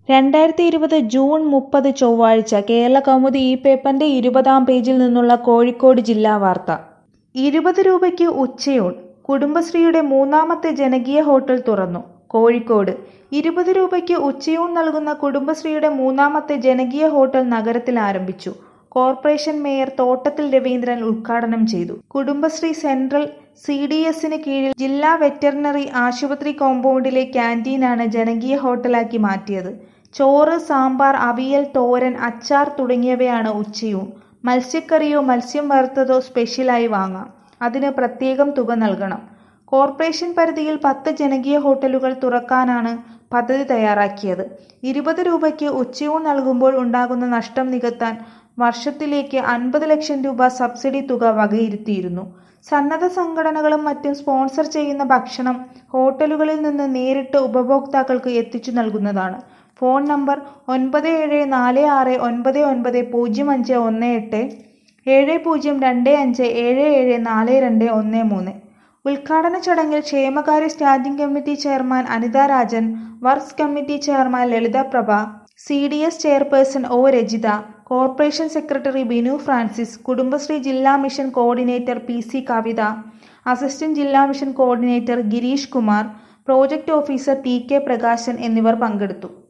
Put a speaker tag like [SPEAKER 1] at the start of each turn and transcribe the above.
[SPEAKER 1] രണ്ടായിരത്തി ഇരുപത് ജൂൺ മുപ്പത് ചൊവ്വാഴ്ച കേരളകൗമുദി ഈ പേപ്പറിന്റെ ഇരുപതാം പേജിൽ നിന്നുള്ള കോഴിക്കോട് ജില്ലാ വാർത്ത ഇരുപത് രൂപയ്ക്ക് ഉച്ചയൂൺ കുടുംബശ്രീയുടെ മൂന്നാമത്തെ ജനകീയ ഹോട്ടൽ തുറന്നു കോഴിക്കോട് ഇരുപത് രൂപയ്ക്ക് ഉച്ചയൂൺ നൽകുന്ന കുടുംബശ്രീയുടെ മൂന്നാമത്തെ ജനകീയ ഹോട്ടൽ നഗരത്തിൽ ആരംഭിച്ചു കോർപ്പറേഷൻ മേയർ തോട്ടത്തിൽ രവീന്ദ്രൻ ഉദ്ഘാടനം ചെയ്തു കുടുംബശ്രീ സെൻട്രൽ സി ഡി എസിന് കീഴിൽ ജില്ലാ വെറ്ററിനറി ആശുപത്രി കോമ്പൗണ്ടിലെ ക്യാന്റീനാണ് ജനകീയ ഹോട്ടലാക്കി മാറ്റിയത് ചോറ് സാമ്പാർ അവിയൽ തോരൻ അച്ചാർ തുടങ്ങിയവയാണ് ഉച്ചയൂൺ മത്സ്യക്കറിയോ മത്സ്യം വറുത്തതോ സ്പെഷ്യലായി വാങ്ങാം അതിന് പ്രത്യേകം തുക നൽകണം കോർപ്പറേഷൻ പരിധിയിൽ പത്ത് ജനകീയ ഹോട്ടലുകൾ തുറക്കാനാണ് പദ്ധതി തയ്യാറാക്കിയത് ഇരുപത് രൂപയ്ക്ക് ഉച്ചയൂൺ നൽകുമ്പോൾ ഉണ്ടാകുന്ന നഷ്ടം നികത്താൻ വർഷത്തിലേക്ക് അൻപത് ലക്ഷം രൂപ സബ്സിഡി തുക വകയിരുത്തിയിരുന്നു സന്നദ്ധ സംഘടനകളും മറ്റും സ്പോൺസർ ചെയ്യുന്ന ഭക്ഷണം ഹോട്ടലുകളിൽ നിന്ന് നേരിട്ട് ഉപഭോക്താക്കൾക്ക് എത്തിച്ചു നൽകുന്നതാണ് ഫോൺ നമ്പർ ഒൻപത് ഏഴ് നാല് ആറ് ഒൻപത് ഒൻപത് പൂജ്യം അഞ്ച് ഒന്ന് എട്ട് ഏഴ് പൂജ്യം രണ്ട് അഞ്ച് ഏഴ് ഏഴ് നാല് രണ്ട് ഒന്ന് മൂന്ന് ഉദ്ഘാടന ചടങ്ങിൽ ക്ഷേമകാര്യ standing committee chairman Anitha Rajan works committee chairman Lalitha Prabha C D S chairperson O Rajitha corporation secretary Binu Francis Kudumbashree ജില്ലാ mission coordinator P C Kavitha assistant ജില്ലാ mission coordinator Girish Kumar project officer T K Prakashan എന്നിവർ പങ്കെടുത്തു